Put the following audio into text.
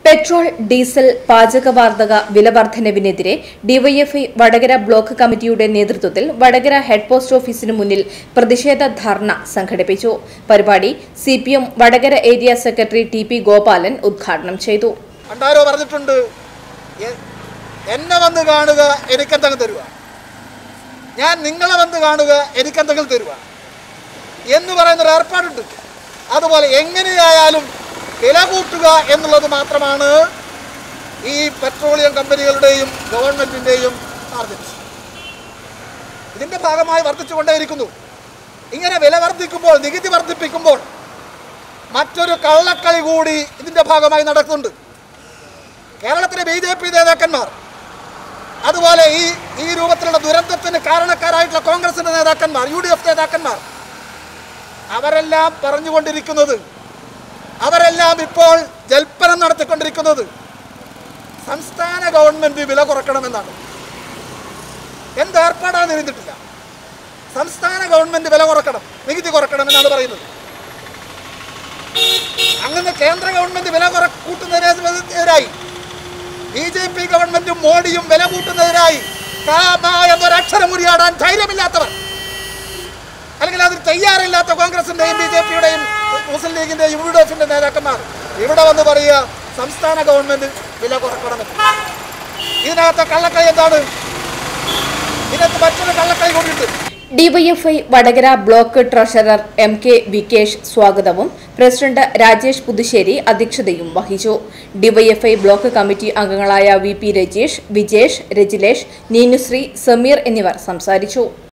petrol diesel പാചകവാതക വിലവർദ്ധനവിനെതിരെ DYFI Vadakara block കമ്മിറ്റിയുടെ നേതൃത്വത്തിൽ വടകര ഹെഡ് പോസ്റ്റ് ഓഫീസിനു മുന്നിൽ പ്രതിഷേധ ധർണ സംഘടിപ്പിച്ചു പരിപാടി CPM Vadakara area secretary T P Gopalan ഉദ്ഘാടനം ചെയ്തു പണ്ടാരോ പറഞ്ഞിട്ടുണ്ട് എ- എന്നെ വന്ന് കാണുക എനിക്കെന്തെങ്കിലും തരുക ഞാൻ നിങ്ങളെ വന്ന് കാണുക എനിക്കെന്തെങ്കിലും തരുക എന്ന് പറയുന്നൊരു ഏർപ്പാടുണ്ട് അതുപോലെ എങ്ങനെയായാലും വില കൂട്ടുക എന്നുള്ളത് മാത്രമാണ് ഈ പെട്രോളിയം കമ്പനികളുടെയും ഗവൺമെൻറ്റിൻ്റെയും ടാർഗറ്റ് ഇതിൻ്റെ ഭാഗമായി വർദ്ധിച്ചുകൊണ്ടേയിരിക്കുന്നു ഇങ്ങനെ വില വർദ്ധിക്കുമ്പോൾ നികുതി വർദ്ധിപ്പിക്കുമ്പോൾ മറ്റൊരു കള്ളക്കളി കൂടി ഇതിൻ്റെ ഭാഗമായി നടക്കുന്നുണ്ട് കേരളത്തിലെ ബി ജെ പി നേതാക്കന്മാർ അതുപോലെ ഈ ഈ രൂപത്തിലുള്ള ദുരന്തത്തിന് കാരണക്കാരായിട്ടുള്ള കോൺഗ്രസിന്റെ നേതാക്കന്മാർ യു ഡി എഫ് നേതാക്കന്മാർ അവരെല്ലാം പറഞ്ഞുകൊണ്ടിരിക്കുന്നത് അവരെല്ലാം ഇപ്പോൾ ജൽപ്പനം നടത്തിക്കൊണ്ടിരിക്കുന്നത് സംസ്ഥാന ഗവൺമെന്റ് വില കുറക്കണമെന്നാണ് എന്ത് ഏർപ്പാടാണ് ഇരുന്നിട്ടില്ല സംസ്ഥാന ഗവൺമെന്റ് വില കുറക്കണം നികുതി കുറക്കണം എന്നാണ് പറയുന്നത് അങ്ങനെ കേന്ദ്ര ഗവൺമെന്റ് വില കുറ കൂട്ടുന്നതിനെതിരായി ബി ജെ പി ഗവൺമെന്റും മോഡിയും വില കൂട്ടുന്നതിനായി കാമ എന്നൊരക്ഷരം ഉരിയാടാൻ ധൈര്യമില്ലാത്തവർ അല്ലെങ്കിൽ അതിന് തയ്യാറില്ലാത്ത കോൺഗ്രസിന്റെയും ബി ജെ പിയുടെയും മുസ്ലിം ലീഗിന്റെയും യു ഡി എഫിന്റെ നേതാക്കന്മാർ ഇവിടെ വന്ന് പറയുക സംസ്ഥാന ഗവൺമെന്റ് വില കുറക്കണമെന്ന് ഇതിനകത്തെ കള്ളക്കളി എന്താണ് ഇതിനകത്ത് മറ്റൊരു കള്ളക്കളി കൂടിയിട്ട് DYFI Vadakara block treasurer M K Vikesh സ്വാഗതവും പ്രസിഡന്റ് രാജേഷ് പുതുശ്ശേരി അധ്യക്ഷതയും വഹിച്ചു ഡിവൈഎഫ്ഐ ബ്ലോക്ക് കമ്മിറ്റി അംഗങ്ങളായ വി പി രജേഷ് വിജേഷ് രജിലേഷ് നീനുശ്രീ സമീർ എന്നിവർ സംസാരിച്ചു